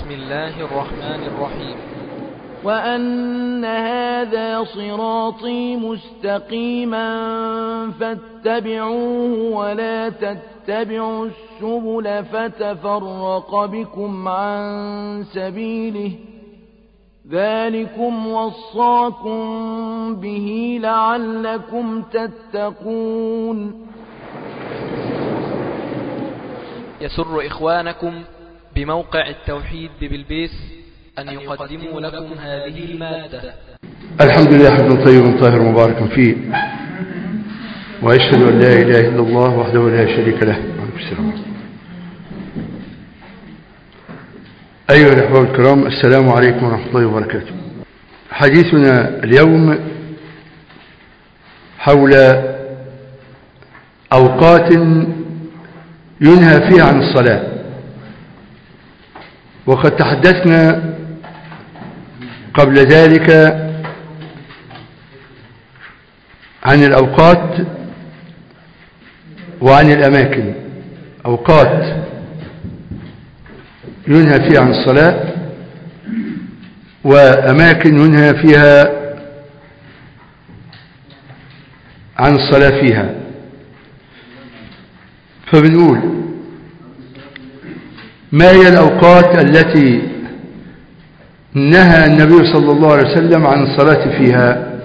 بسم الله الرحمن الرحيم وأن هذا صراطي مستقيما فاتبعوه ولا تتبعوا السبل فتفرق بكم عن سبيله ذلكم وصاكم به لعلكم تتقون يسر إخوانكم بموقع التوحيد ببلبيس أن يقدموا لكم هذه المادة الحمد لله حمدا طيبا طاهر مباركا فيه وأشهد أن لا إله إلا الله وحده لا شريك له وعليكم السلام أيها الأحباب الكرام السلام عليكم ورحمة الله وبركاته حديثنا اليوم حول أوقات ينهى فيها عن الصلاة وقد تحدثنا قبل ذلك عن الأوقات وعن الأماكن أوقات ينهى فيها عن الصلاة وأماكن ينهى فيها عن الصلاة فيها فبنقول ما هي الأوقات التي نهى النبي صلى الله عليه وسلم عن الصلاة فيها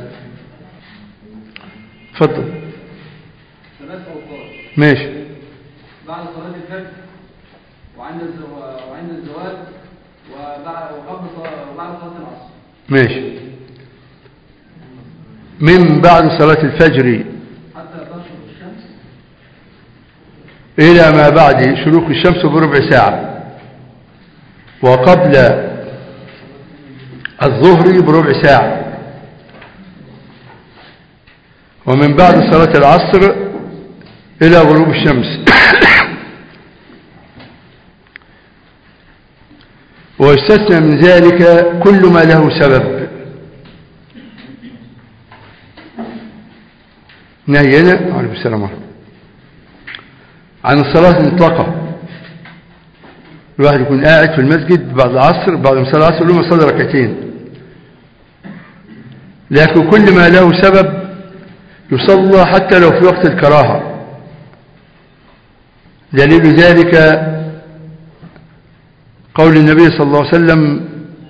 تفضل ثلاث أوقات ماشي بعد صلاة الفجر وعند الزو- وعند الزواج وبعد وقبل صلاة وبعد صلاة العصر ماشي من بعد صلاة الفجر حتى تشرق الشمس إلى ما بعد شروق الشمس بربع ساعة وقبل الظهر بربع ساعة ومن بعد صلاة العصر إلى غروب الشمس ويستثنى من ذلك كل ما له سبب نهينا عليه السلام عليكم عن الصلاة المطلقة الواحد يكون قاعد في المسجد بعد العصر بعد ما صلى العصر يقول له صلي ركعتين لكن كل ما له سبب يصلى حتى لو في وقت الكراهة دليل ذلك قول النبي صلى الله عليه وسلم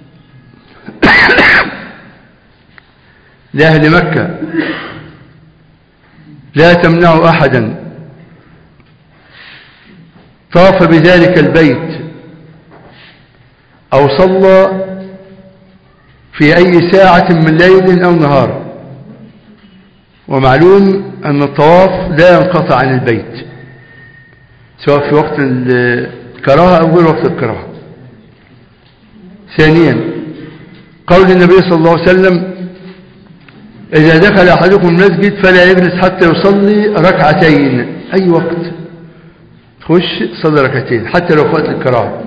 لأهل مكة لا تمنع أحدا طاف بذلك البيت أو صلى في أي ساعة من ليل أو نهار ومعلوم أن الطواف لا ينقطع عن البيت سواء في وقت الكراهة أو غير وقت الكراهة ثانيا قول النبي صلى الله عليه وسلم إذا دخل أحدكم المسجد فلا يجلس حتى يصلي ركعتين أي وقت تخش صلي ركعتين حتى لو في وقت الكراهة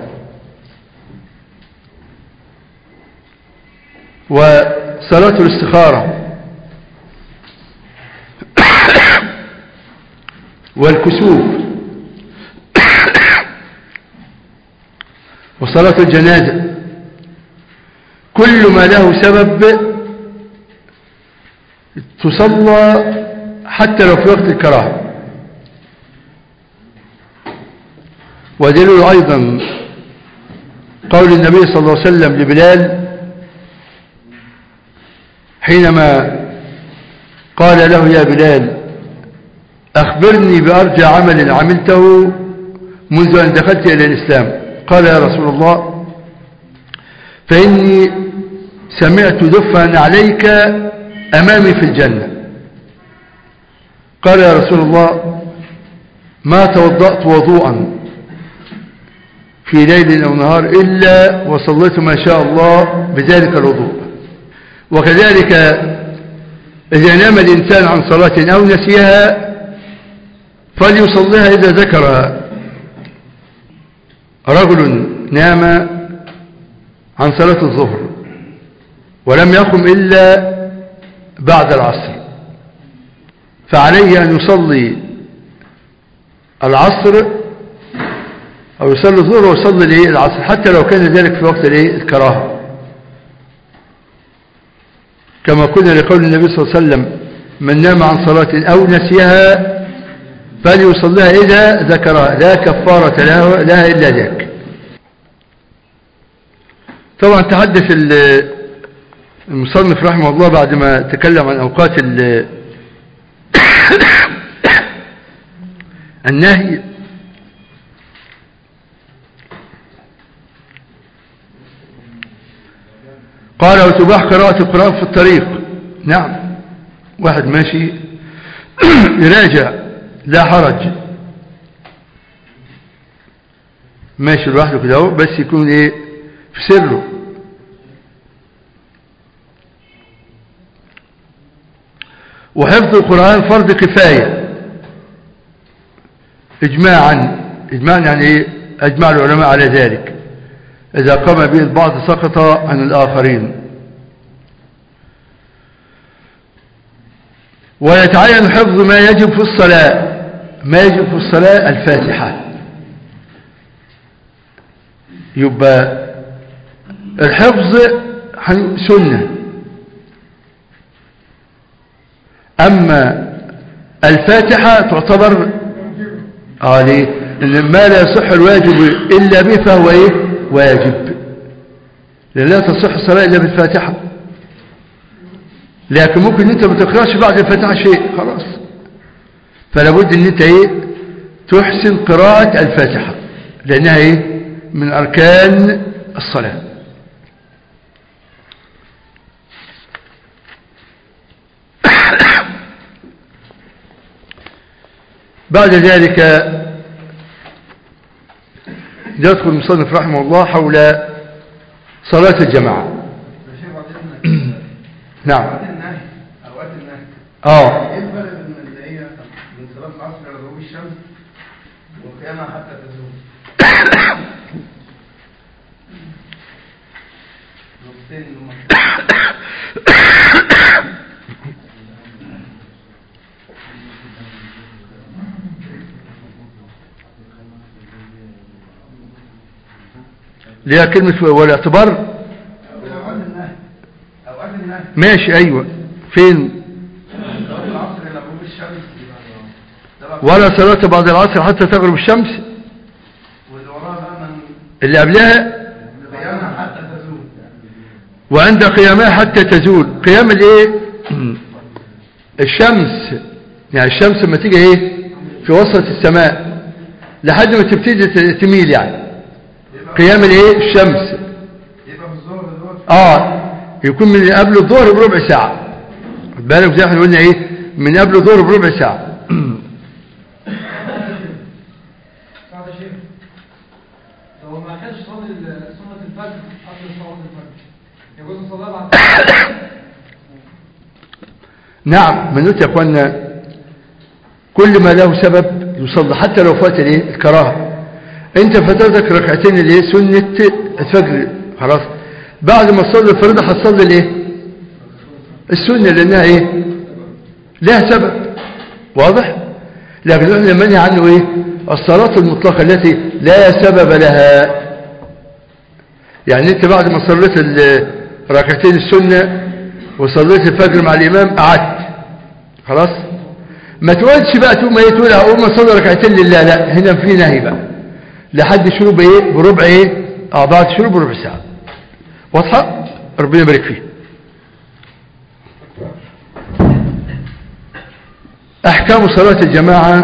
وصلاة الاستخارة والكسوف وصلاة الجنازة كل ما له سبب تصلى حتى لو في وقت الكراهة ودليل أيضا قول النبي صلى الله عليه وسلم لبلال حينما قال له يا بلال أخبرني بأرجى عمل عملته منذ أن دخلت إلى الإسلام قال يا رسول الله فإني سمعت دفا عليك أمامي في الجنة قال يا رسول الله ما توضأت وضوءا في ليل أو نهار إلا وصليت ما شاء الله بذلك الوضوء وكذلك إذا نام الإنسان عن صلاة أو نسيها فليصليها إذا ذكرها رجل نام عن صلاة الظهر ولم يقم إلا بعد العصر فعليه أن يصلي العصر أو يصلي الظهر ويصلي الايه العصر حتى لو كان ذلك في وقت الايه الكراهة كما قلنا لقول النبي صلى الله عليه وسلم من نام عن صلاة أو نسيها فليصليها إذا ذكرها لا كفارة لها, لها إلا ذاك طبعا تحدث ال- المصنف رحمه الله بعد ما تكلم عن أوقات ال- النهي قال وتباح قراءة القرآن في الطريق نعم واحد ماشي يراجع لا حرج ماشي لوحده كده اهو بس يكون ايه في سره وحفظ القرآن فرض كفاية إجماعا إجماعا يعني إيه أجمع العلماء على ذلك إذا قام به البعض سقط عن الآخرين ويتعين حفظ ما يجب في الصلاة ما يجب في الصلاة الفاتحة يبقى الحفظ حن- سنة أما الفاتحة تعتبر آه ليه؟ لأن ما لا يصح الواجب إلا به فهو إيه؟ واجب لأن لا تصح الصلاة إلا بالفاتحة لكن ممكن أنت ما تقرأش بعد الفاتحة شيء خلاص فلا بد أن أنت إيه؟ تحسن قراءة الفاتحة لأنها إيه؟ من أركان الصلاة بعد ذلك يدخل المصنف رحمه الله حول صلاة الجماعة يا شيخ بعد اذنك نعم اوقات النهي اوقات النهي اه ايه الفرق بين اللي هي من صلاه العصر الى غروب الشمس وقيامها حتى تزول نقطتين اللي هم ليها كلمة والاعتبار اوقات النهي اوقات النهي ماشي ايوه فين من صلاه العصر الى غروب الشمس ده بقى- ولا صلاة بعد العصر حتى تغرب الشمس واللي وراها بقى من اللي قبلها قيامها حتى تزول وعند قيامها حتى تزول قيام الايه الشمس يعني الشمس لما تيجي ايه في وسط السماء لحد ما تبتدي ت- تميل يعني قيام الايه الشمس يبقى في الظهر دلوقتي اه يكون من قبل الظهر بربع ساعة خد بالك زي ما احنا قلنا ايه من قبل الظهر بربع ساعة بعد شيء لو ما كانش صلي ال- سنة الفجر قبل صلاة الفجر يجوز الصلاة بعد نعم من قلت يا اخوانا كل ما له سبب يصلي حتى لو فات الايه الكراهه انت فاتتك ركعتين اللي هي سنه الفجر خلاص بعد ما تصلي الفريضه هتصلي الايه السنه لانها ايه لها سبب واضح لكن احنا منهي عنه ايه الصلاه المطلقه التي لا سبب لها يعني انت بعد ما صليت ال- ركعتين السنه وصليت الفجر مع الامام قعدت خلاص ما تقولش بقى تقوم ايه تقول هقوم اصلي ركعتين لله لا هنا في نهي بقى لحد شروب ايه بربع ايه اه بعد شروب بربع ساعه واضحه ربنا يبارك فيه احكام صلاه الجماعه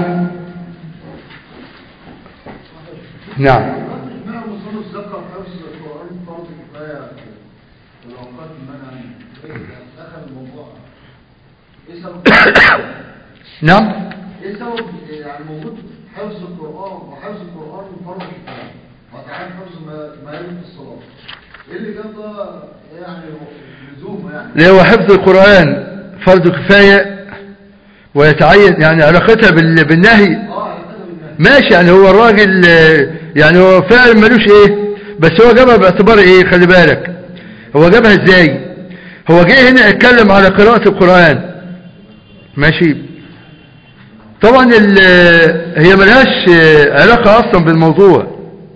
نعم ما مصنف ذكر حفظ القرآن فرض كفاية في الأوقات المنع دخل الموضوع إيه سبب نعم إيه سبب يعني موجود حفظ القرآن وحفظ القرآن فرض كفاية وتعالى حفظ ما ما يلي في الصلاة إيه اللي كان ده يعني لزوم يعني اللي هو حفظ القرآن فرض كفاية ويتعين يعني علاقتها بال- بالنهي اه على كده بالنهي ماشي يعني هو الراجل آه، يعني هو فعلا ملوش ايه بس هو جابها باعتبار ايه خلي بالك هو جابها ازاي هو جه هنا اتكلم على قراءة القرآن ماشي طبعا ال- هي ملهاش آه، علاقة اصلا بالموضوع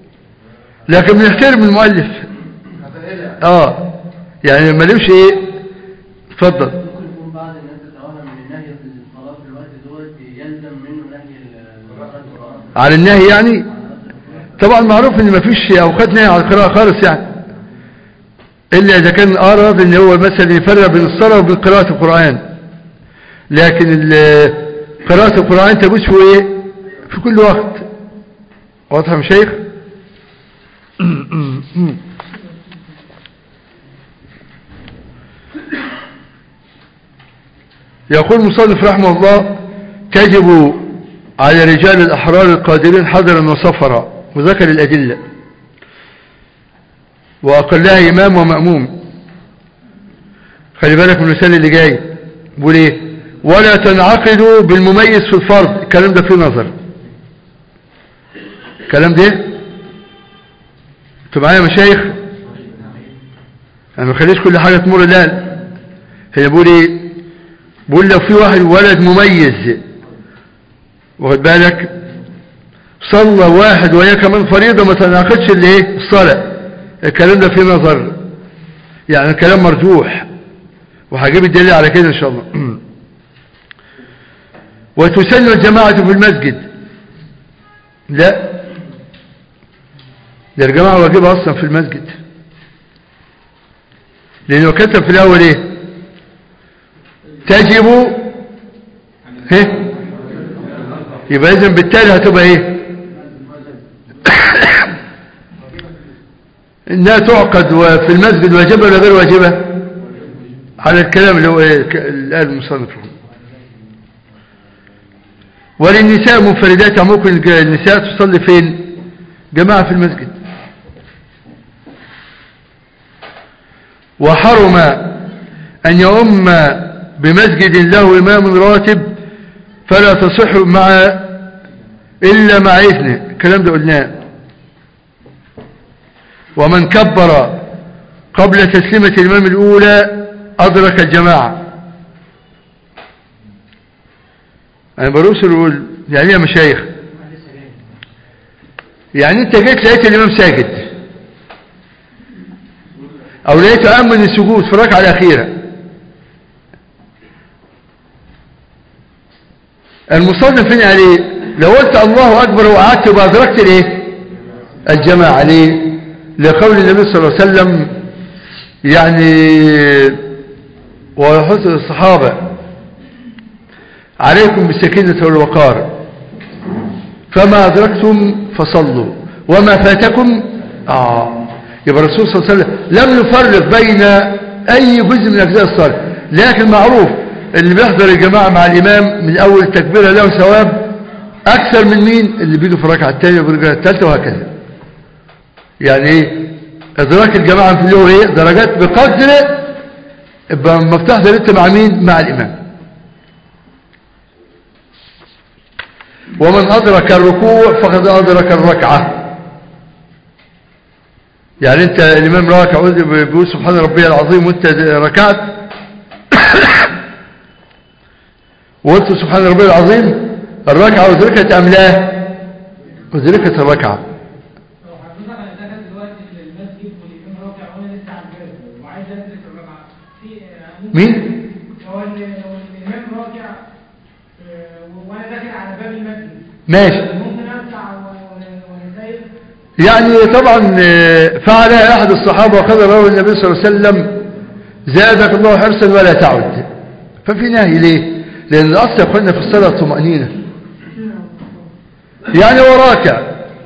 لكن بنحترم المؤلف هتقلع اه يعني ملوش ايه اتفضل ممكن يكون بعض الناس تتوهم ان النهي في الصلاة في الوقت دوت يلزم منه نهي القراءة القرآن على النهي يعني طبعا معروف ان مفيش اوقات نهي على القراءة خالص يعني الا اذا كان اراد ان هو مثلا يفرق بين الصلاة وبين قراءة القرآن لكن ال- قراءة القرآن تجوز في ايه في كل وقت واضح يا شيخ يقول المصنف رحمه الله تجب على رجال الأحرار القادرين حضرا وسفرا وذكر الأدلة وأقلها إمام ومأموم خلي بالك من المثال اللي جاي بيقول ايه ولا تنعقدوا بالمميز في الفرض الكلام ده فيه نظر الكلام ده انتوا معايا يا مشايخ انا ما خليش كل حاجه تمر لا هنا بيقول ايه بيقول لو في واحد ولد مميز واخد بالك صلى واحد وهي كمان فريضة ما تناقضش اللي ايه الصلاة الكلام ده فيه نظر يعني الكلام مرجوح وهجيب الدليل على كده ان شاء الله وتسن الجماعة في المسجد لا ده الجماعة واجبة اصلا في المسجد لانه كتب في الاول ايه تجب ايه يبقى اذا بالتالي هتبقى ايه انها تعقد في المسجد واجبة ولا غير واجبة على الكلام اللي هو ايه ك- اللي قال المصنف وللنساء منفردات يعني ممكن الج- النساء تصلي فين جماعة في المسجد وحرم أن يؤم بمسجد له إمام راتب فلا تصح مع إلا مع إذنه الكلام ده قلناه ومن كبر قبل تسليمة الإمام الأولى أدرك الجماعة أنا برسل أقول يعني إيه يا مشايخ يعني أنت جيت لقيت الإمام ساجد أو لقيته أمن السجود في الركعة الأخيرة المصنف هنا عليه لو قلت الله أكبر وقعدت يبقى أدركت الإيه الجماعة ليه لقول النبي صلى الله عليه وسلم يعني ويحث الصحابة عليكم بالسكينة والوقار فما أدركتم فصلوا وما فاتكم آه يبقى الرسول صلى الله عليه وسلم لم يفرق بين أي جزء من أجزاء الصلاة لكن معروف اللي بيحضر الجماعة مع الإمام من أول تكبيرة له ثواب أكثر من مين اللي بيجوا في الركعة الثانية والركعة الثالثة وهكذا يعني ايه ادراك الجماعة في اللي هو ايه درجات بقدر يبقى لما بتحضر انت مع مين مع الامام ومن ادرك الركوع فقد ادرك الركعة يعني انت الامام راكع بيقول سبحان ربي العظيم وانت ركعت وقلت سبحان ربي العظيم الركعة ادركت ام لا ادركت الركعة لو حضرتك انا داخل دلوقتي المسجد والامام راكع وانا لسه على الباب وعايز ادرك الركعه في آه، ممكن- مين؟ لو ال- لو الامام راكع آه، وانا داخل على باب المسجد ماشي ممكن ارفع و- وانا وانا ساير يعني طبعا آه، فعلها أحد الصحابة وقال له النبي صلى الله عليه وسلم زادك الله حرصا ولا تعد ففي نهي ليه لأن الأصل يا أخوانا في الصلاة الطمأنينة يعني هو راكع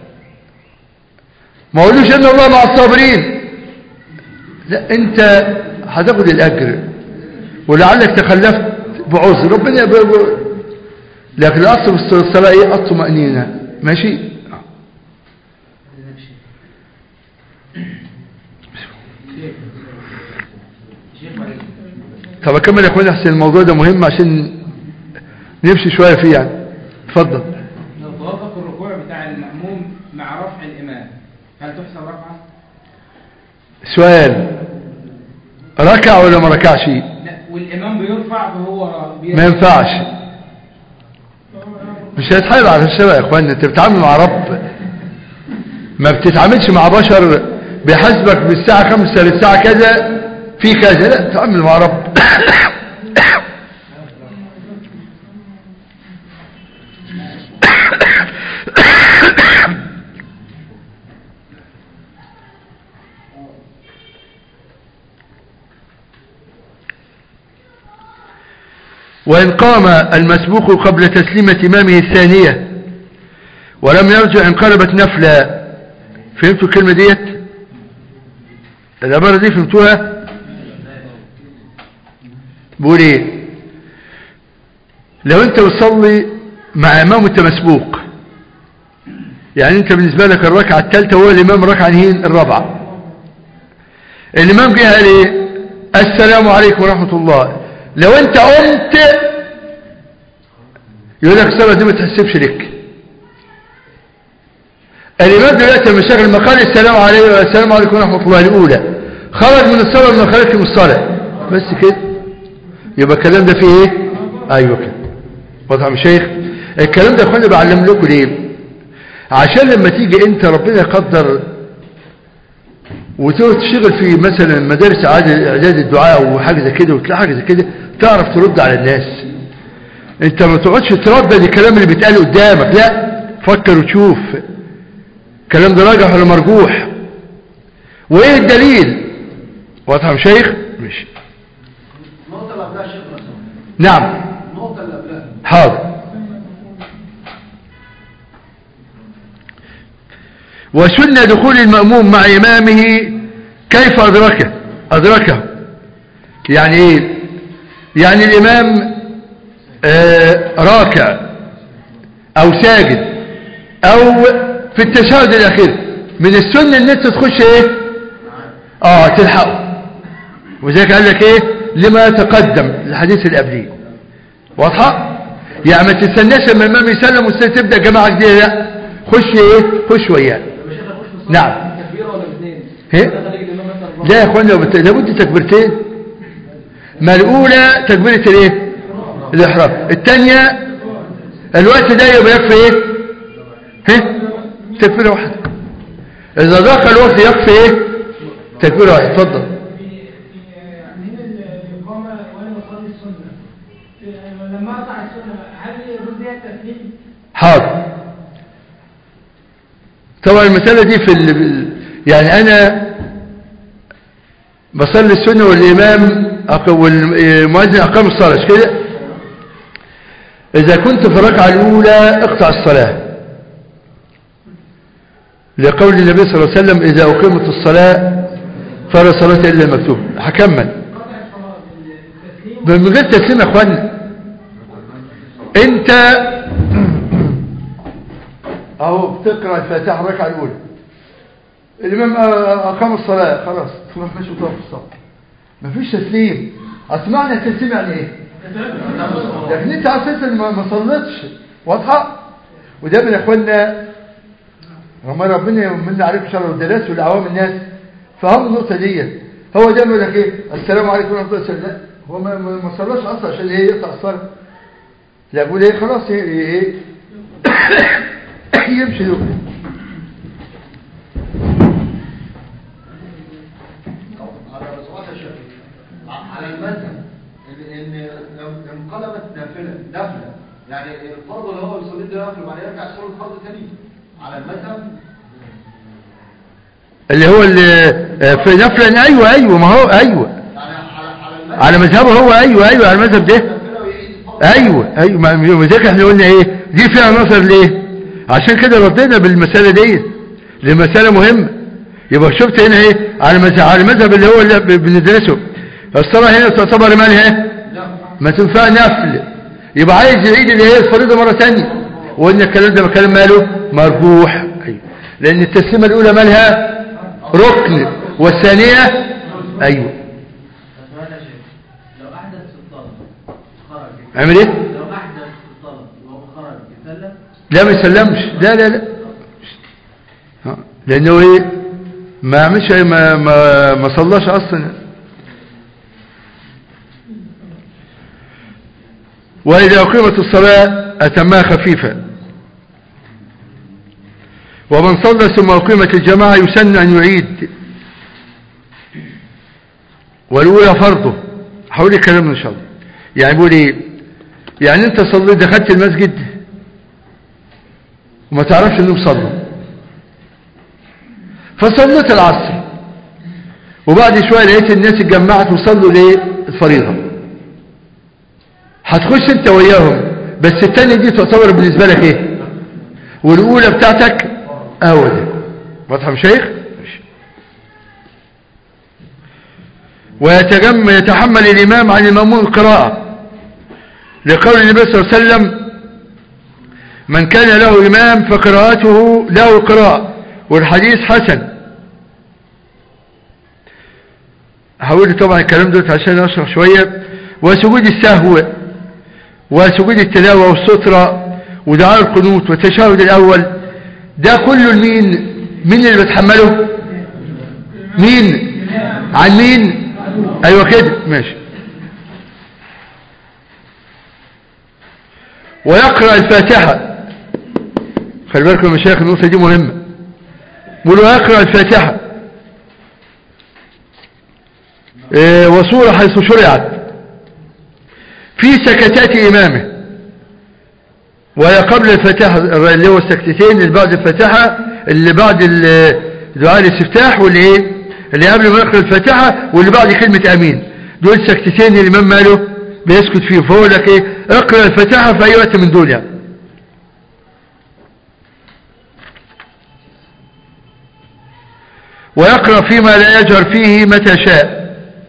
ما قولوش إن الله مع الصابرين لا أنت هتاخد الأجر ولعلك تخلفت بعذر ربنا ب... ب... لكن الأصل في الصلاة إيه الطمأنينة ماشي طب اكمل يا اخواني احسن الموضوع ده مهم عشان نمشي شوية فيه يعني اتفضل لو توافق الركوع بتاع المأموم مع رفع الإمام هل تحسب ركعة؟ سؤال ركع ولا ما ركعش لا والإمام بيرفع وهو ما ينفعش مش هيتحايل على الشباب يا اخواني انت بتتعامل مع رب ما بتتعاملش مع بشر بيحاسبك بالساعة خمسة للساعة كذا في كذا لا تتعامل مع رب وإن قام المسبوق قبل تسليمة إمامه الثانية ولم يرجع انقلبت نفلا فهمتوا الكلمة ديت العبارة دي فهمتوها بقول ايه لو انت بتصلي مع امام انت مسبوق يعني انت بالنسبة لك الركعة الثالثة هو الامام ركعة نهين الرابعة الامام جه قال ايه السلام عليكم ورحمة الله لو انت قمت يقول لك الصلاة دي ما تحسبش لك الإمام دلوقتي لما شغل ما قال السلام عليكم السلام عليكم ورحمة الله الأولى خرج من الصلاة ولا ما خرجش من الصلاة بس كده يبقى الكلام ده فيه ايه ايوه كده واضح يا شيخ الكلام ده اخوانا بعلم لكم ليه عشان لما تيجي انت ربنا يقدر وتقعد تشتغل في مثلا مدارس اعداد الدعاء وحاجه زي كده وتلاقي حاجه زي كده تعرف ترد على الناس انت ما تقعدش تردد الكلام اللي بيتقال قدامك لا فكر وتشوف الكلام ده راجح ولا مرجوح وايه الدليل واضح يا شيخ ماشي النقطة اللي قبلها شيخ مثلا نعم النقطة اللي قبلها حاضر وسن دخول المأموم مع إمامه كيف أدركه أدركه يعني إيه يعني الإمام آه راكع أو ساجد أو في التشهد الأخير من السنة ان انت تخش ايه اه تلحقه وذلك قال لك ايه لما تقدم الحديث اللي قبليه واضحه يعني ما تستناش لما الامام يسلم والسنة تبدا جماعه جديده لا خش ايه خش وياه نعم تكبيره ولا باثنين ايه لا يا اخوانا لابد لابد تكبيرتين ما الاولى تكبيره الايه الاحرام الثانيه الوقت ده يبقى يكفي ايه ها تكبيره واحده اذا دخل الوقت يكفي ايه تكبيره واحده اتفضل في في عندنا الإقامة وأنا بصلي السنة في- لما أقطع السنة هل يجوز لي التسليم؟ حاضر طبعا المسألة دي في ال... يعني أنا بصلي السنة والإمام أق- والمؤذن أقام الصلاة مش كده إذا كنت في الركعة الأولى اقطع الصلاة لقول النبي صلى الله عليه وسلم إذا أقيمت الصلاة فلا صلاة إلا المكتوب هكمل قطع الصلاة بالتسليم من غير تسليم يا اخوانا انت اهو بتقرا الفاتحه الركعه الاولى الامام اقام الصلاه خلاص تروح ماشي وتقف في الصف مفيش تسليم اصل معنى التسليم يعني ايه لكن انت اساسا ما ما صليتش واضحه وده من اخواننا هم ربنا يمن عليكم شر الدرس والعوام الناس فهم النقطه ديت هو ده يقول لك ايه السلام عليكم ورحمه الله وبركاته لا هو ما ما ما صلاش اصلا عشان ايه يقطع الصلاه لا يقول ايه خلاص ايه ايه يمشي له على سؤال الشيخ على المذهب ان ان لو انقلبت نافله نافله يعني الفرض اللي هو يصلي ده نافله وبعدين يرجع يصلي الفرض تاني على المذهب اللي هو اللي آه، في نفلا ايوه ايوه ما هو ايوه يعني على على المذهب على مذهبه هو ايوه ايوه على المذهب ده نافله ويعيد الفرض ايوه ايوه ما ما- ذاك احنا قلنا ايه دي فيها نظر ليه عشان كده ردينا بالمساله دي دي مساله مهمه يبقى شفت هنا ايه على المذهب على المذهب اللي هو اللي ب- بندرسه الصلاه هنا تعتبر مالها ما تنفع نفل يبقى عايز يعيد اللي هي الفريضه مره ثانيه وقلنا الكلام ده كلام ماله مرجوح ايوه لان التسليمه الاولى مالها ركن والثانيه ايوه سؤال يا شيخ لو احدث في الطلب خرج عمل ايه لو احدث في الطلب وهو خرج يسلم لا ما يسلمش لا لا لا ها، لانه ايه ما عملش أي- ما ما ما صلاش اصلا واذا اقيمت الصلاه اتمها خفيفه ومن صلى ثم أقيمت الجماعة يسن أن يعيد والأولى فرضه حولي كلام إن شاء الله يعني بيقول إيه يعني أنت صليت دخلت المسجد وما تعرفش أنهم صلوا فصليت العصر وبعد شوية لقيت الناس اتجمعت وصلوا ليه الفريضة هتخش انت وياهم بس التانية دي تعتبر بالنسبة لك ايه والاولى بتاعتك اولى واضحة يا شيخ ماشي. ويتجم يتحمل الامام عن المأمون القراءة لقول النبي صلى الله عليه وسلم من كان له امام فقراءته له قراءة والحديث حسن هقول طبعا الكلام ده عشان اشرح شوية وسجود السهو وسجود التلاوة والسترة ودعاء القنوت والتشهد الأول ده كله لمين مين اللي بتحمله مين عن مين ايوه كده ماشي ويقرأ الفاتحة خلي بالكم يا مشايخ النقطة دي مهمة بيقولوا يقرأ الفاتحة إيه وصورة حيث شرعت في سكتات إمامه وهي قبل الفاتحة اللي هو السكتتين اللي بعد الفاتحة اللي بعد ال- دعاء الاستفتاح واللي ايه اللي قبل ما يقرأ الفاتحة واللي بعد كلمة أمين دول سكتتين الإمام ماله بيسكت فيه فهو لك ايه اقرأ الفاتحة في أي وقت من دول يعني ويقرأ فيما لا يجهر فيه متى شاء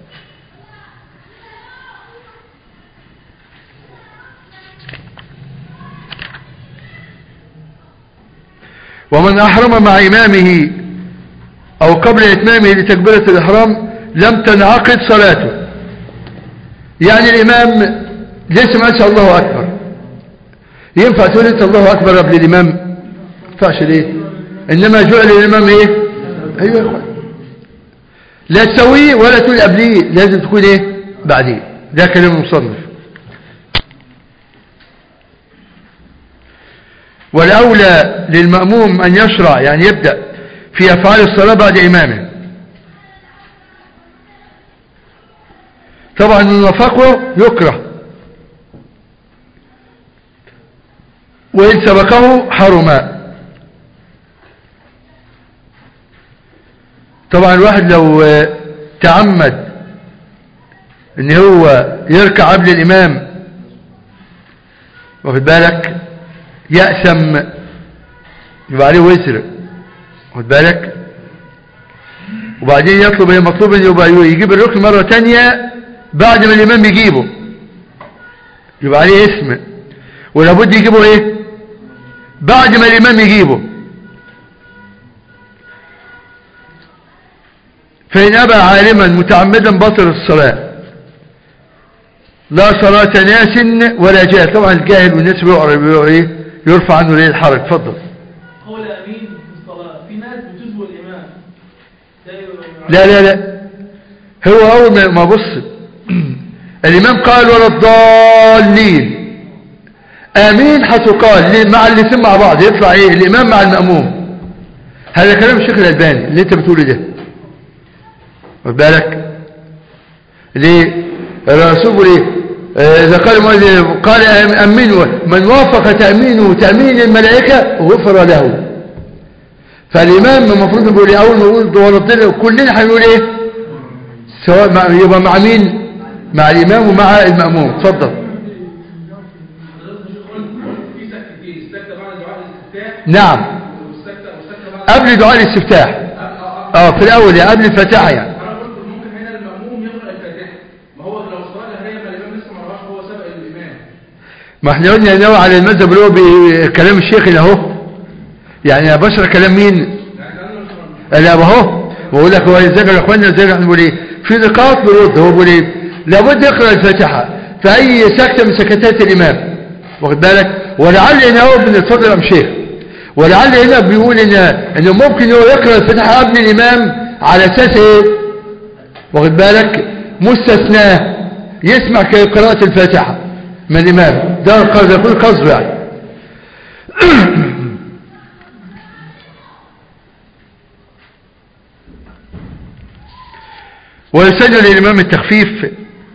ومن أحرم مع إمامه أو قبل إتمامه لتكبيرة الإحرام لم تنعقد صلاته يعني الإمام لسه ما شاء الله أكبر ينفع تقول أنت الله أكبر قبل الإمام ما ينفعش ليه إنما جعل الإمام إيه أيوة يا إخوان لا تسويه ولا تقول قبليه لازم تكون إيه بعديه ده كلام المصنف والأولى للمأموم أن يشرع يعني يبدأ في أفعال الصلاة بعد إمامه طبعا من وفقه يكره وإن سبقه حرم طبعا الواحد لو تعمد ان هو يركع قبل الامام واخد بالك يأسم يبقى عليه وزر واخد بالك وبعدين يطلب ايه مطلوب ان يبقى يجيب الركن مرة تانية بعد ما الامام يجيبه يبقى عليه اسم ولابد يجيبه ايه بعد ما الامام يجيبه فإن أبى عالما متعمدا بطل الصلاة لا صلاة ناس ولا جاهل طبعا الجاهل والناس بيقرأ ايه يرفع عنه ليه الحرج اتفضل قول امين في الصلاه في ناس بتسبق الامام ده لا لا لا هو أول ما- ما بص الإمام قال ولا الضالين آمين هتقال ليه؟ مع الاثنين مع بعض يطلع إيه الإمام مع المأموم هذا كلام الشيخ الألباني اللي أنت بتقوله ده واخد بالك ليه الرسول بيقول ايه آه، إذا قال المؤذن قال أم- أمنوا من وافق تأمينه تأمين الملائكة غفر له فالإمام المفروض يقول إيه؟ أول ما يقول دور الضل كلنا هنقول إيه سواء مع يبقى مع مين مع الإمام ومع المأموم اتفضل في سكتتين السكتة بعد دعاء الاستفتاح نعم والسكتة والسكتة بعد قبل دعاء الاستفتاح اه في الأول يعني قبل الفاتحة يعني انا قلت ممكن هنا المأموم يقرأ الفاتحة ما هو لو الصلاة جهرية ما الإمام لسه ما راهاش هو سبق الإمام ما احنا قلنا نوع على المذهب اللي هو بي- كلام الشيخ اللي اهو يعني بشر كلام مين لا اهو بقول لك هو ازاي يا اخوانا ازاي احنا بنقول ايه في نقاط برد هو بيقول ايه لابد يقرا الفاتحه في اي سكته من سكتات الامام واخد بالك ولعل هنا هو من الفضل يا شيخ ولعل هنا بيقول ان انه ممكن هو يقرا الفاتحه قبل الامام على اساس ايه واخد بالك مستثناه يسمع قراءه الفاتحه من الامام ده قصد يكون قصده يعني ويسن للإمام التخفيف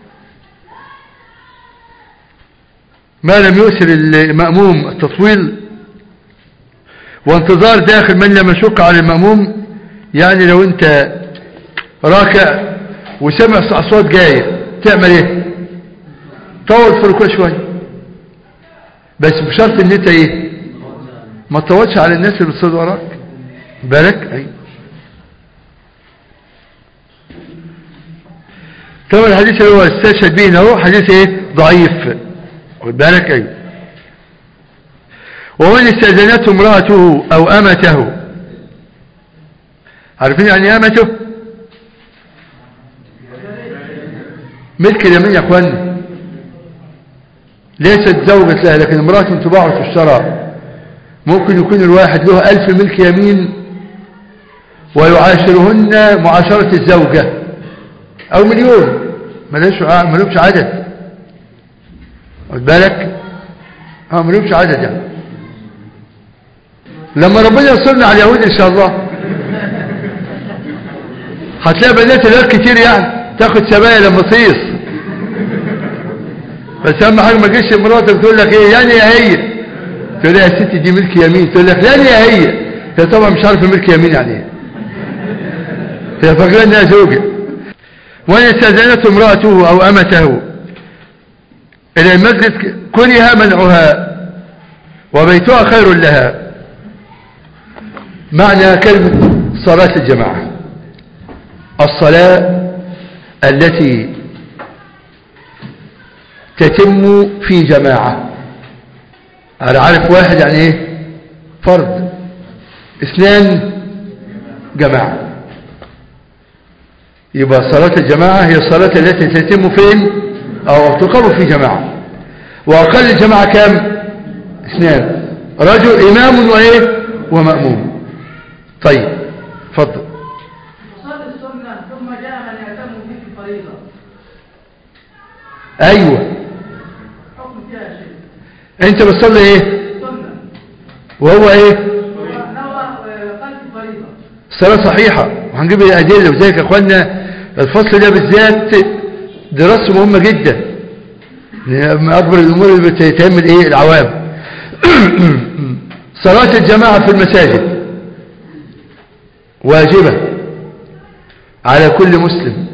ما لم يؤثر المأموم التطويل وانتظار داخل من لم يشق على المأموم يعني لو انت راكع وسمع اصوات جاية تعمل ايه طول في الركوع شوية بس بشرط ان انت ايه ما تطولش على الناس اللي بتصلي وراك بالك اي طبعا الحديث اللي هو استشهد به هو حديث ايه ضعيف واخد بالك اي ومن استاذنته امراته او امته عارفين يعني ايه امته ملك اليمين يا اخواني ليست زوجة لها لكن امرأة تباع وتشترى ممكن يكون الواحد له ألف ملك يمين ويعاشرهن معاشرة الزوجة أو مليون ملوش ملوش عدد واخد بالك اه ملوش عدد يعني لما ربنا يصلنا على اليهود ان شاء الله هتلاقي بنات الهلال كتير يعني تاخد سبايا لما تصيص بس اهم حاجه ما تجيش مراتك تقول لك ايه يعني يا هي تقول لها يا ستي دي ملك يمين تقول لك لا يا هي هي طبعا مش عارفه ملك يمين يعني ايه هي فاكره انها زوجه وان استاذنته امراته او امته الى المسجد كره منعها وبيتها خير لها معنى كلمه صلاه الجماعه الصلاه التي تتم في جماعة أنا عارف واحد يعني إيه فرد اثنان جماعة يبقى صلاة الجماعة هي الصلاة التي تتم فين أو تقام في جماعة وأقل الجماعة كم اثنان رجل إمام وإيه ومأموم طيب فضل وصلي السنة ثم جاء من يعتم به في الفريضة أيوة حكم فيها يا شيخ أنت بتصلي إيه سنة وهو إيه نوى قلب الفريضة الصلاة صحيحة وهنجيب الأدلة وذلك يا أخوانا الفصل ده بالذات دراسته مهمة جدا من أكبر الأمور اللي بتتعمل إيه العوام صلاة الجماعة في المساجد واجبة على كل مسلم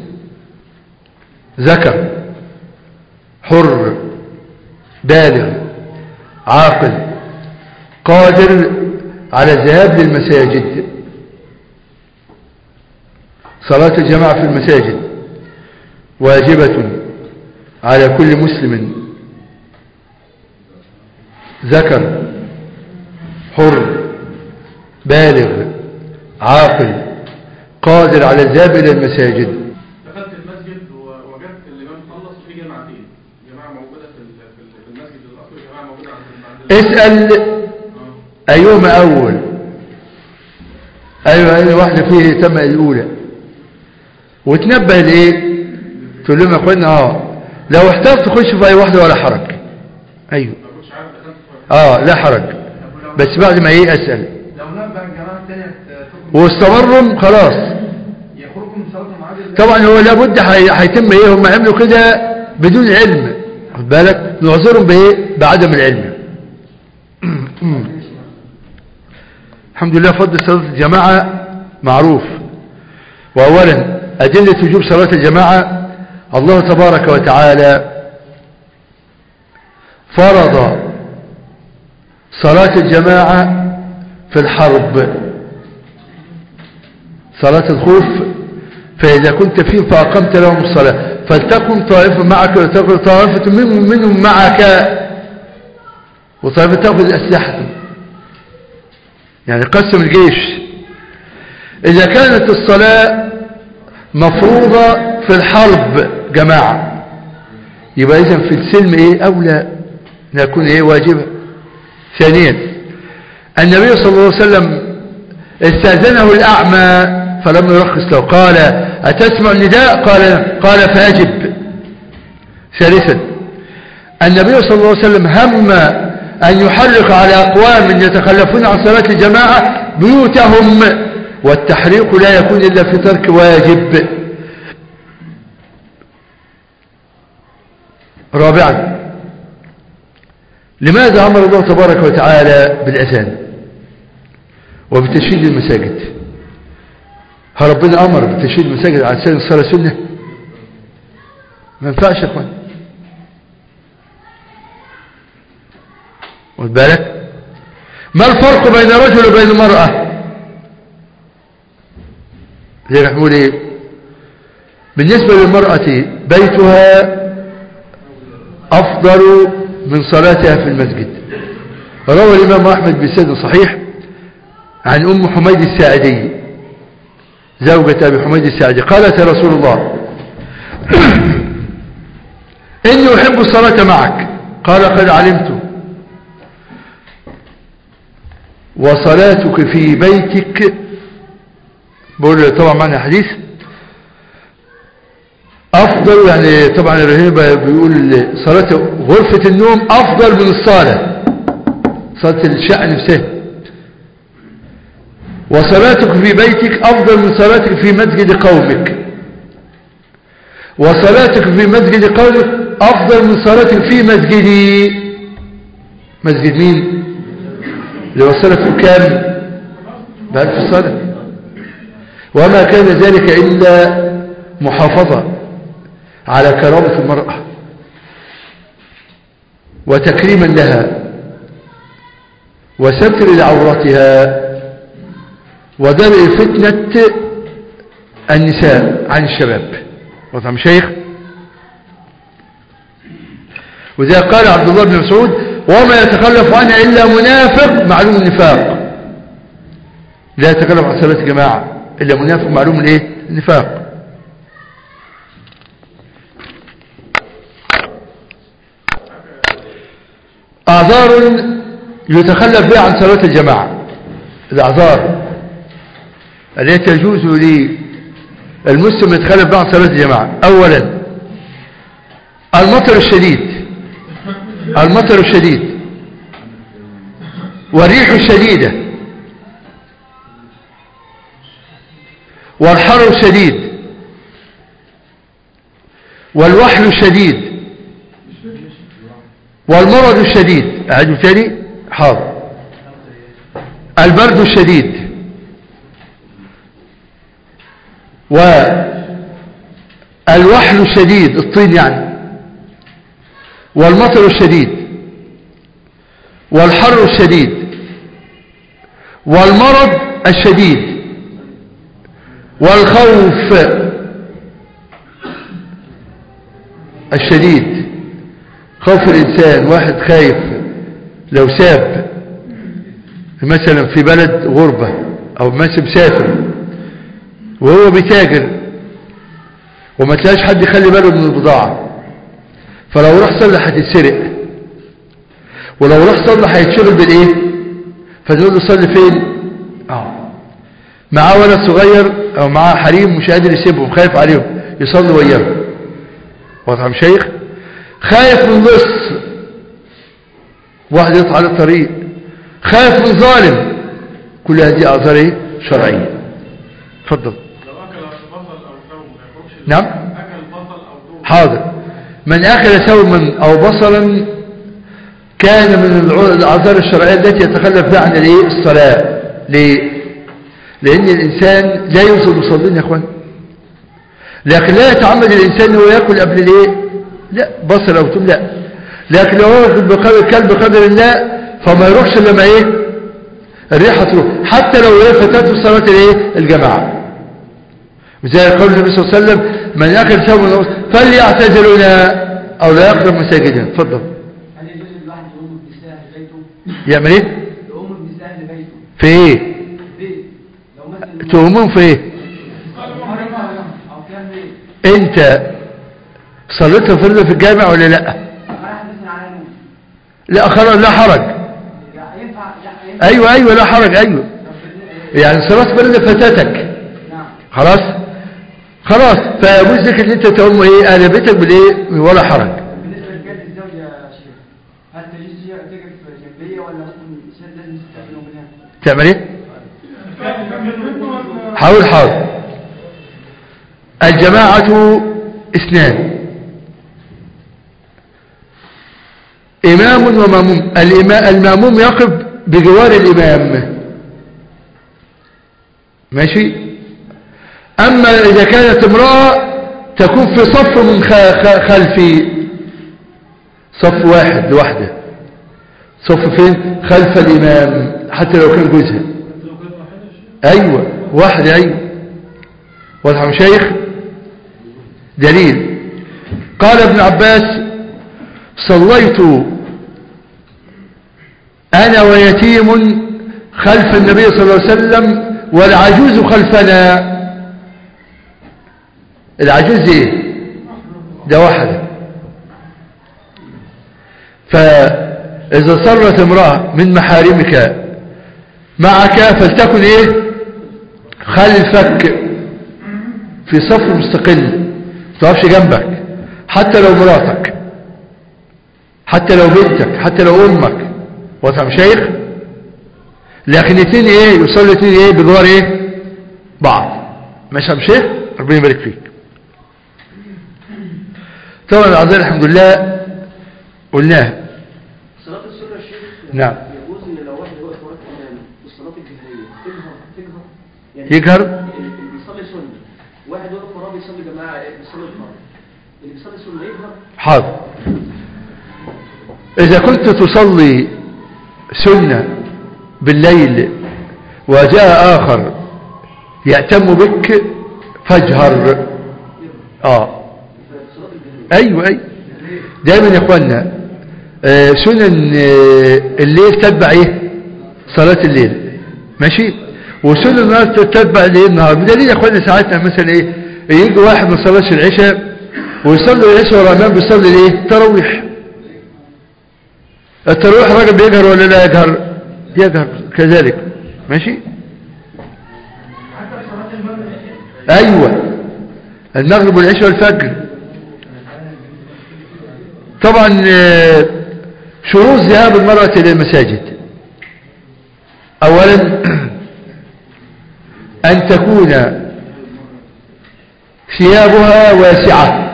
ذكر حر بالغ عاقل قادر على الذهاب للمساجد صلاة الجماعة في المساجد واجبة على كل مسلم ذكر حر بالغ عاقل قادر على الذهاب إلى المساجد دخلت المسجد ووجدت الامام خلص وفي جماعتين جماعه موجوده في ال- في ال- في المسجد الاصلي وجماعه موجوده عند عند اسأل آه. أيهما أول أيوة أي واحدة فيه تم الأولى وتنبه لإيه تقول لهم يا أخوانا آه لو احترت تخش في أي واحدة ولا حرج أيوة ما كنتش عارف دخلت في آه لا حرج بس بعد ما إيه أسأل لو نبه الجماعة الثانية تخرج واستمروا خلاص يخرجوا من صلاتهم عادل طبعا هو لابد هي- هيتم ايه هم عملوا كده بدون علم خد بالك نعذرهم بايه بعدم العلم الحمد لله فضل صلاة الجماعة معروف وأولا أدلة وجوب صلاة الجماعة الله تبارك وتعالى فرض صلاة الجماعة في الحرب صلاة الخوف فإذا كنت فيهم فأقمت لهم الصلاة فلتكن طائفة معك ولتكن طائفة منهم, منهم معك وطائفة تأخذ أسلحة يعني قسم الجيش إذا كانت الصلاة مفروضة في الحرب جماعة يبقى إذا في السلم إيه أولى نكون إيه واجبة ثانيا النبي صلى الله عليه وسلم استأذنه الأعمى فلم يرخص له قال أتسمع النداء قال قال فأجب ثالثا النبي صلى الله عليه وسلم هم أن يحرق على أقوام يتخلفون عن صلاة الجماعة بيوتهم والتحريق لا يكون إلا في ترك واجب رابعا لماذا أمر الله تبارك وتعالى بالأذان وبتشييد المساجد هل ربنا أمر بتشييد المساجد على سنة الصلاة سنة ما ينفعش يا اخوان واخد بالك ما الفرق بين الرجل وبين المرأة زي ما بنقول ايه بالنسبة للمرأة بيتها أفضل من صلاتها في المسجد روى الإمام أحمد بسند صحيح عن أم حميد الساعدي زوجة أبي حميد الساعدي قالت يا رسول الله إني أحب الصلاة معك قال قد علمت وصلاتك في بيتك بقول طبعا معنى حديث أفضل يعني طبعا الرهيب بيقول صلاة غرفة النوم أفضل من الصلاة صلاة الشقة نفسها وصلاتك في بيتك أفضل من صلاتك في مسجد قومك وصلاتك في مسجد قومك أفضل من صلاتك في مسجدي مسجد مين اللي وصلت كام بألف صلاة وما كان ذلك إلا محافظة على كرامة المرأة وتكريما لها وستر لعورتها ودرء فتنة النساء عن الشباب وطعم شيخ وذا قال عبد الله بن مسعود وما يتخلف عنها إلا منافق معلوم النفاق لا يتكلم عن صلاة الجماعة إلا منافق معلوم الايه النفاق أعذار يتخلف بها عن صلاة الجماعة الأعذار التي يجوز للمسلم يتخلف بها عن صلاة الجماعة أولا المطر الشديد المطر الشديد والريح الشديدة والحر الشديد والوحل الشديد والمرض الشديد أعجب تاني حاضر البرد الشديد والوحل الشديد الطين يعني والمطر الشديد والحر الشديد والمرض الشديد والخوف الشديد خوف الإنسان واحد خايف لو ساب مثلا في بلد غربة أو مثلا مسافر وهو بيتاجر وما تلاقيش حد يخلي باله من البضاعة فلو راح صلى هتتسرق ولو راح صلى هيتشغل بالايه فنقول له صلي فين اه معاه ولد صغير او معاه حريم مش قادر يسيبهم خايف عليهم يصلي وياهم واضح يا شيخ خايف من لص واحد يطلع على الطريق خايف من ظالم كل هذه اعذار ايه شرعيه اتفضل لو أكل بصل أو ثوم ما يخرجش نعم أكل بصل أو ثوم حاضر من أكل ثوما أو بصلا كان من الع- الأعذار الشرعية التي يتخلف بها عن الإيه؟ الصلاة ليه؟ لأن الإنسان لا يوصل مصلين يا أخوان لكن لا يتعمد الإنسان هو يأكل قبل الإيه؟ لا بصل أو ثوم لا لكن لو هو بقدر الكلب بقدر الله فما يروحش إلا لما إيه؟ الريحة تروح حتى لو إيه فاتته صلاة الإيه؟ الجماعة وزي قول النبي صلى الله عليه وسلم من أكل ثوب من فليعتزلنا أو لا يقرب مساجدنا اتفضل هل يجوز الواحد يقوم بسلاح بيته؟ يعمل ايه يقوم بسلاح بيته في ايه بيت لو مثلا تهمون في ايه او كان بيت انت صليت الفرض في الجامع ولا لا رايح مثلا على نوم لا خلاص لا حرج لا ينفع لا ينفع ايوه ايوه لا حرج ايوه يعني صلاة فرض فاتتك نعم خلاص خلاص فيجوز لك ان انت تقوم ايه اهل بيتك بالايه ولا حرج بالنسبه لجد الزوجه يا شيخ هل تجوز هي تقف جنبيه ولا ممكن شيء لازم تستقبله منها؟ تعمل ايه حاول حاول الجماعة اثنان إمام وماموم الإما- الماموم يقف بجوار الإمام ماشي أما إذا كانت امرأة تكون في صف من خ- خ- خلفي صف واحد لوحده صف فين خلف الإمام حتى لو كان جوزها أيوة واحد أيوة واضح يا مشايخ دليل قال ابن عباس صليت أنا ويتيم خلف النبي صلى الله عليه وسلم والعجوز خلفنا العجوز ايه ده واحدة فإذا صرت امرأة من محارمك معك فلتكن ايه خلفك في صف مستقل تقفش جنبك حتى لو مراتك حتى لو بنتك حتى لو امك وطع شيخ لكن اتنين ايه يوصلوا اتنين ايه بجوار ايه بعض ماشي يا شيخ ربنا يبارك فيك طبعا العظيم الحمد لله قلناها صلاة السنة يا شيخ نعم. يجوز ان لو واحد واقف وراك امام بالصلاة الجهرية تجهر تجهر يجهر؟ اللي بيصلي سنة واحد واقف وراه بيصلي جماعة بيصلي الفرض اللي بيصلي سنة يجهر حاضر إذا كنت تصلي سنة بالليل وجاء آخر يأتم بك فاجهر آه أيوة أيوة دايما يا أخوانا آه، سنن آه، الليل تتبع إيه صلاة الليل ماشي وسنن النهار تتبع الايه النهار بدليل يا أخوانا ساعتنا مثلا إيه يجي واحد ما صلاش العشاء ويصلي العشاء ورا امام بيصلي الايه تراويح التراويح الراجل بيجهر ولا لا يجهر يجهر كذلك ماشي ايوه المغرب والعشاء والفجر طبعا آه، شروط ذهاب المرأة إلى المساجد أولا أن تكون ثيابها واسعة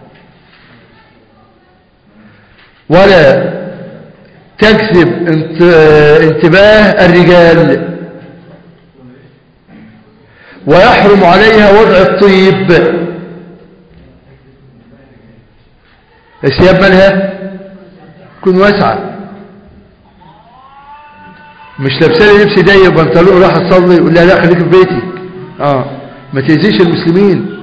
ولا تجذب انت- انتباه الرجال ويحرم عليها وضع الطيب الثياب مالها تكون واسعة مش لابسه لي لبس ضيق بنطلون راح اصلي يقول لها لا خليك في بيتي اه ما تاذيش المسلمين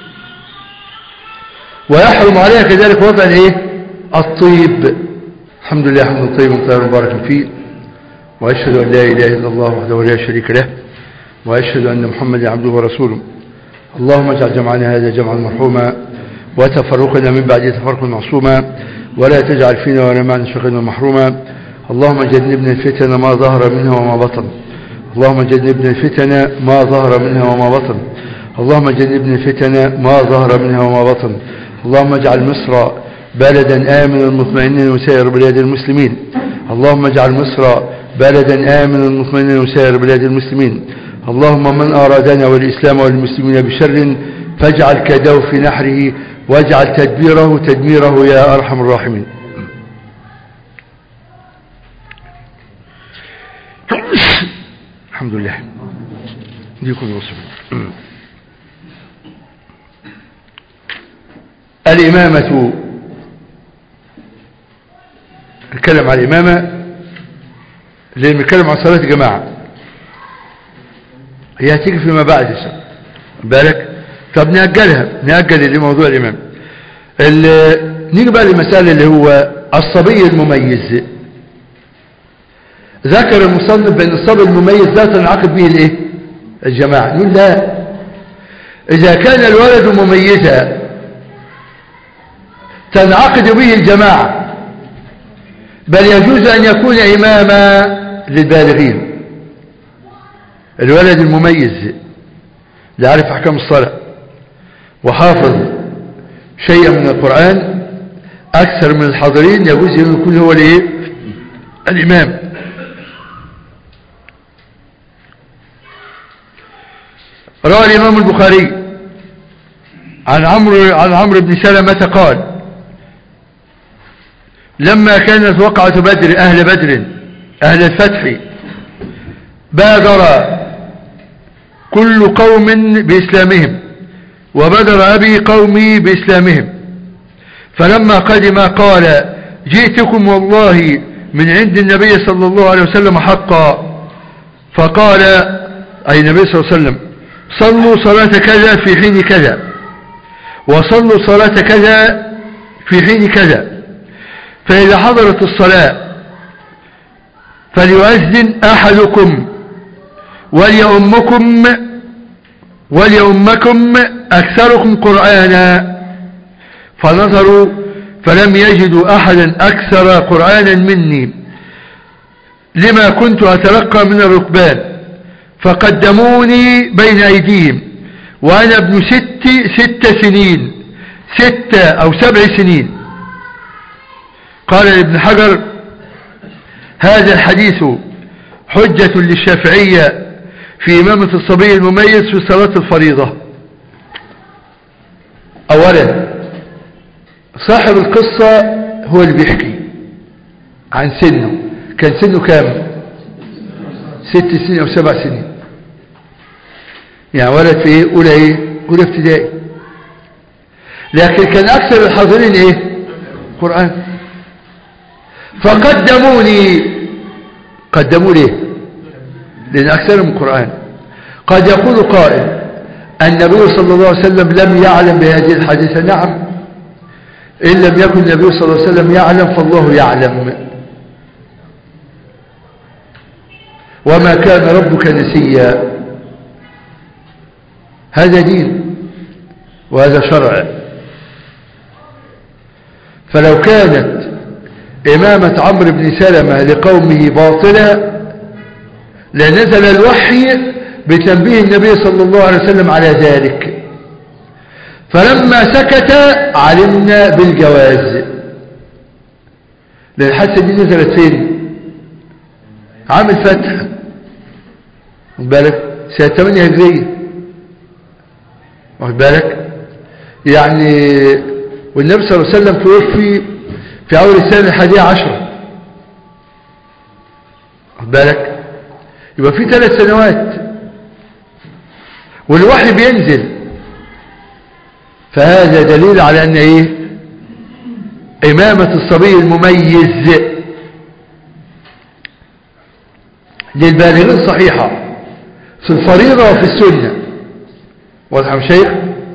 ويحرم عليها كذلك وضع الايه الطيب الحمد لله حمدا طيبا طيبا مباركا فيه واشهد ان لا اله الا الله وحده لا شريك له واشهد ان محمدا عبده ورسوله اللهم اجعل جمعنا هذا جمعا مرحوما وتفرقنا من بعد تفرقا معصوما ولا تجعل فينا ولا معنا شقيا محروما اللهم جنبنا الفتن ما ظهر منها وما بطن اللهم جنبنا الفتن ما ظهر منها وما بطن اللهم جنبنا الفتن ما ظهر منها وما بطن اللهم اجعل مصر بلدا آمنا مطمئنا وسائر بلاد المسلمين اللهم اجعل مصر بلدا آمنا مطمئنا وسائر بلاد المسلمين اللهم من أرادنا والإسلام والمسلمين بشر فاجعل كيده في نحره واجعل تدبيره تدميره يا أرحم الراحمين الحمد لله ديكم وصف الإمامة نتكلم عن الإمامة لأن نتكلم عن صلاة الجماعة هي هتيجي فيما بعد إن بالك طب نأجلها نأجل لموضوع الإمام ال- نيجي بقى للمسألة اللي هو الصبي المميز ذكر المصنف بأن الصبي المميز لا تنعقد به الايه الجماعة نقول لا إذا كان الولد مميزا تنعقد به الجماعة بل يجوز أن يكون إماما للبالغين الولد المميز اللي عارف أحكام الصلاة وحافظ شيئا من القرآن أكثر من الحاضرين يجوز أن يكون هو الايه الإمام روى الإمام البخاري عن عمرو عن عمرو بن سلمة قال لما كانت وقعة بدر أهل بدر أهل الفتح بادر كل قوم بإسلامهم وبدر أبي قومي بإسلامهم فلما قدم قال جئتكم والله من عند النبي صلى الله عليه وسلم حقا فقال أي النبي صلى الله عليه وسلم صلوا صلاة كذا في حين كذا وصلوا صلاة كذا في حين كذا فإذا حضرت الصلاة فليؤذن أحدكم وليؤمكم وليؤمكم أكثركم قرآنا فنظروا فلم يجدوا أحدا أكثر قرآنا مني لما كنت أتلقى من الركبان فقدموني بين أيديهم وأنا ابن ست ست سنين ستة أو سبع سنين قال ابن حجر هذا الحديث حجة للشافعية في إمامة الصبي المميز في صلاة الفريضة أولا صاحب القصة هو اللي بيحكي عن سنه كان سنه كام ست سنين أو سبع سنين يعني ولد في ايه اولى ايه اولى ابتدائي لكن كان اكثر الحاضرين ايه قرآن فقدموني قدموا ليه لان اكثرهم قرآن قد يقول قائل النبي صلى الله عليه وسلم لم يعلم بهذه الحادثة نعم إن لم يكن النبي صلى الله عليه وسلم يعلم فالله يعلم وما كان ربك نسيا هذا دين وهذا شرع فلو كانت إمامة عمرو بن سلمة لقومه باطلة لنزل الوحي بتنبيه النبي صلى الله عليه وسلم على ذلك فلما سكت علمنا بالجواز لأن الحادثة دي نزلت فين عام الفتح واخد بالك سنة 8 هجرية واخد بالك يعني والنبي صلى الله عليه وسلم توفي في أول السنة الحادية عشر واخد بالك يبقى في ثلاث سنوات والوحي بينزل فهذا دليل على أن إيه إمامة الصبي المميز للبالغين صحيحة في الفريضة وفي السنة واضح يا شيخ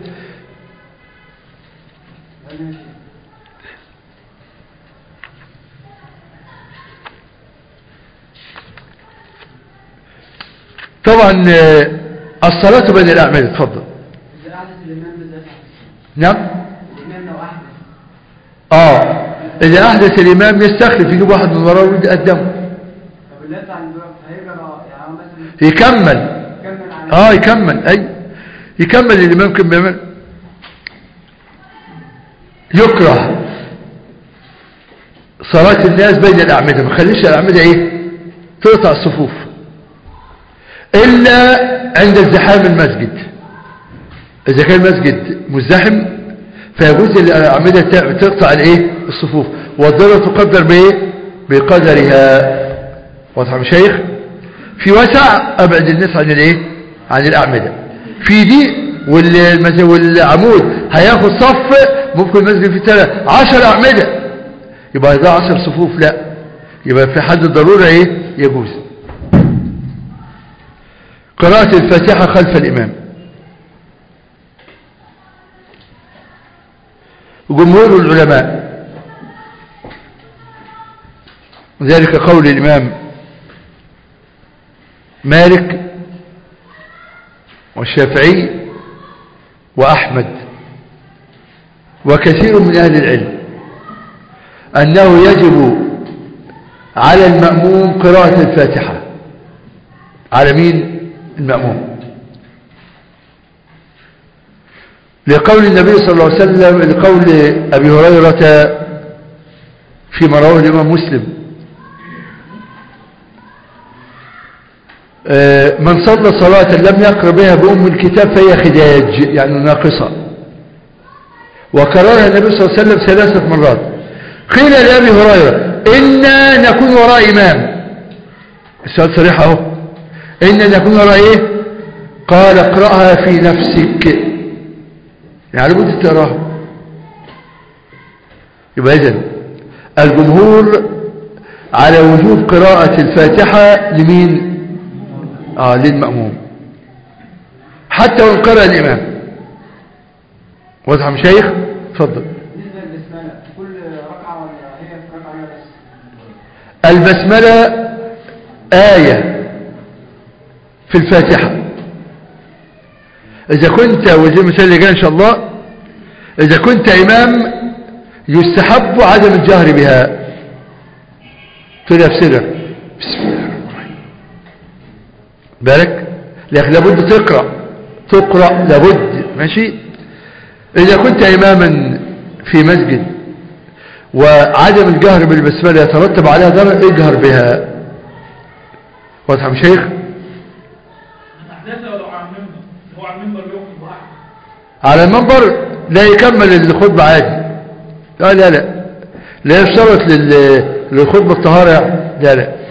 طبعا الصلاة بين الأعمال اتفضل إذا أحدث الإمام بالذات نعم الإمام لو أحدث اه إذا أحدث الإمام يستخلف يجيب واحد من وراه ويقدمه طب اللي يطلع من الوقت هيبقى بقى- يعني هو مثلا يكمل كمل على اه يكمل اي يكمل الامام كم بيعمل يكره صلاة الناس بين الأعمدة ما خليش الأعمدة ايه تقطع الصفوف إلا عند ازدحام المسجد إذا كان المسجد مزدحم فيجوز الأعمدة تع- تقطع الايه الصفوف والضرة تقدر بايه بقدرها واضح يا مشايخ في وسع أبعد الناس عن الايه عن الأعمدة في دي والمز- والعمود هياخد صف ممكن المسجد فيه ثلاث عشر أعمدة يبقى ده عشر صفوف لا يبقى في حد الضرورة ايه يجوز قراءة الفاتحة خلف الإمام جمهور العلماء ذلك قول الإمام مالك والشافعي وأحمد وكثير من أهل العلم أنه يجب على المأموم قراءة الفاتحة على مين المأموم لقول النبي صلى الله عليه وسلم لقول أبي هريرة فيما رواه الإمام مسلم آه، من صلى صلاة لم يقر بها بأم الكتاب فهي خداج يعني ناقصة وكررها النبي صلى الله عليه وسلم ثلاثة مرات قيل لأبي هريرة إنا نكون وراء إمام السؤال صريح أهو إنا نكون وراء إيه قال اقرأها في نفسك يعني لابد تقراها يبقى إذن الجمهور على وجوب قراءة الفاتحة لمين آه للمأموم حتى وإن قرأ الإمام واضح يا مشايخ اتفضل بالنسبة للبسملة في كل ركعة ولا هي في ركعة واحدة بس البسملة آية في الفاتحة إذا كنت وزي المثال اللي جاي إن شاء الله إذا كنت إمام يستحب عدم الجهر بها تقول في سرك بسم الله الرحمن الرحيم بالك لكن لابد تقرأ تقرأ لابد ماشي إذا كنت إماما في مسجد وعدم الجهر بالبسملة يترتب عليها ضرر اجهر بها واضح يا شيخ أحداثها ولو على المنبر هو على المنبر بيخطب واحد على المنبر لا يكمل الخطبة عادي لا لا لا لا يشترط لل- للخطبة الطهارة يعني. لا لا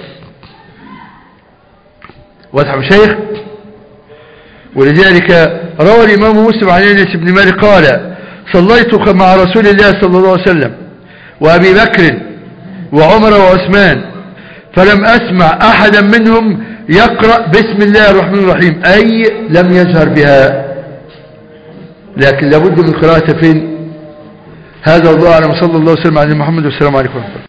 واضح يا شيخ ولذلك روى الإمام مسلم عن أنس بن مالك قال صليت مع رسول الله صلى الله عليه وسلم وأبي بكر وعمر وعثمان فلم أسمع أحدا منهم يقرأ بسم الله الرحمن الرحيم أي لم يجهر بها لكن لابد من قراءة فين هذا والله أعلم صلى الله وسلم على محمد والسلام عليكم ورحمة الله